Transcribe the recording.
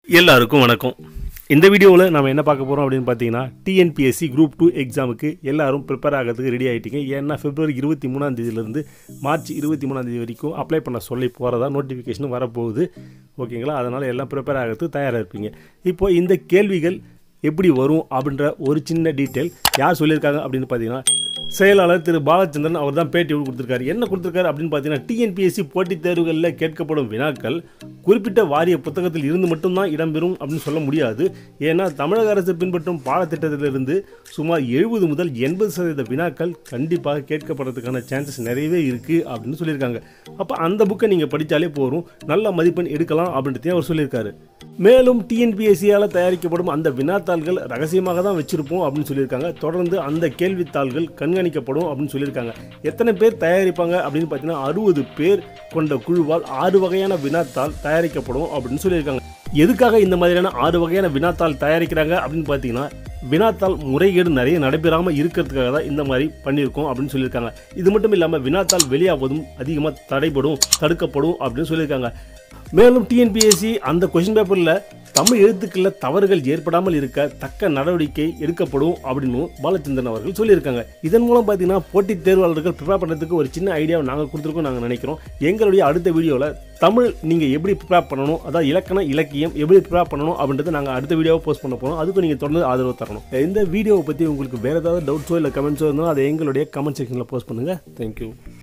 எல்லாருக்கும் வணக்கம் இந்த வீடியோவில் நம்ம என்ன பார்க்க போகிறோம் அப்படின்னு பார்த்தீங்கன்னா டிஎன்பிஎஸ்சி குரூப் டூ எக்ஸாமுக்கு எல்லாரும் ப்ரிப்பேர் ஆகிறதுக்கு ரெடி ஆகிட்டீங்க ஏன்னா பிப்ரவரி இருபத்தி மூணாம் தேதியிலேருந்து மார்ச் இருபத்தி மூணாம் தேதி வரைக்கும் அப்ளை பண்ண சொல்லி போகிறதா நோட்டிஃபிகேஷன் வரப்போகுது ஓகேங்களா அதனால் எல்லாம் ப்ரிப்பேர் ஆகிறதுக்கு தயாராக இருப்பீங்க இப்போ இந்த கேள்விகள் எப்படி வரும் அப்படின்ற ஒரு சின்ன டீட்டெயில் யார் சொல்லியிருக்காங்க அப்படின்னு பார்த்தீங்கன்னா செயலாளர் திரு பாலச்சந்திரன் அவர் தான் பேட்டி கொடுத்துருக்காரு என்ன கொடுத்துருக்காரு அப்படின்னு பார்த்தீங்கன்னா டிஎன்பிஎஸ்சி போட்டித் தேர்வுகளில் கேட்கப்படும் வினாக்கள் குறிப்பிட்ட வாரிய புத்தகத்தில் இருந்து மட்டும்தான் இடம்பெறும் அப்படின்னு சொல்ல முடியாது ஏன்னா தமிழக அரசு பின்பற்றும் பாடத்திட்டத்திலிருந்து சுமார் எழுபது முதல் எண்பது சதவீத வினாக்கள் கண்டிப்பாக கேட்கப்படுறதுக்கான சான்சஸ் நிறையவே இருக்குது அப்படின்னு சொல்லியிருக்காங்க அப்போ அந்த புக்கை நீங்கள் படித்தாலே போதும் நல்ல மதிப்பெண் எடுக்கலாம் அப்படின்றதையும் அவர் சொல்லியிருக்காரு மேலும் டிஎன்பிஎஸ்சியால் தயாரிக்கப்படும் அந்த வினாத்தாள்கள் ரகசியமாக தான் வச்சிருப்போம் அப்படின்னு சொல்லியிருக்காங்க தொடர்ந்து அந்த கேள்வித்தாள்கள் கண்காணிக்கப்படும் அப்படின்னு சொல்லியிருக்காங்க எத்தனை பேர் தயாரிப்பாங்க அப்படின்னு பார்த்தீங்கன்னா அறுபது பேர் கொண்ட குழுவால் ஆறு வகையான வினாத்தாள் தயாரிக்கப்படும் அப்படின்னு சொல்லியிருக்காங்க எதுக்காக இந்த மாதிரியான ஆறு வகையான வினாத்தாள் தயாரிக்கிறாங்க அப்படின்னு பார்த்தீங்கன்னா வினாத்தாள் முறைகேடு நிறைய நடைபெறாமல் இருக்கிறதுக்காக தான் இந்த மாதிரி பண்ணியிருக்கோம் அப்படின்னு சொல்லியிருக்காங்க இது மட்டும் இல்லாமல் வினாத்தாள் வெளியாவதும் அதிகமாக தடைப்படும் தடுக்கப்படும் அப்படின்னு சொல்லியிருக்காங்க மேலும் டிஎன்பிஎஸ்சி அந்த கொஷின் பேப்பரில் தமிழ் எழுத்துக்களில் தவறுகள் ஏற்படாமல் இருக்க தக்க நடவடிக்கை எடுக்கப்படும் அப்படின்னு பாலச்சந்திரன் அவர்கள் சொல்லியிருக்காங்க இதன் மூலம் பார்த்தீங்கன்னா போட்டித் தேர்வாளர்கள் ப்ரிப்பேர் பண்ணுறதுக்கு ஒரு சின்ன ஐடியாவை நாங்கள் கொடுத்துருக்கோம் நாங்கள் நினைக்கிறோம் எங்களுடைய அடுத்த வீடியோவில் தமிழ் நீங்கள் எப்படி ப்ரிப்பேர் பண்ணணும் அதாவது இலக்கண இலக்கியம் எப்படி ப்ரிப்பேர் பண்ணணும் அப்படின்றத நாங்கள் அடுத்த வீடியோவை போஸ்ட் பண்ண போகிறோம் அதுக்கு நீங்கள் தொடர்ந்து ஆதரவு தரணும் இந்த வீடியோவை பற்றி உங்களுக்கு வேறு ஏதாவது டவுட்ஸோ இல்லை கமெண்ட்ஸோ இருந்தாலும் அதை எங்களுடைய கமெண்ட் செக்ஷனில் போஸ்ட் பண்ணுங்கள் தேங்க்யூ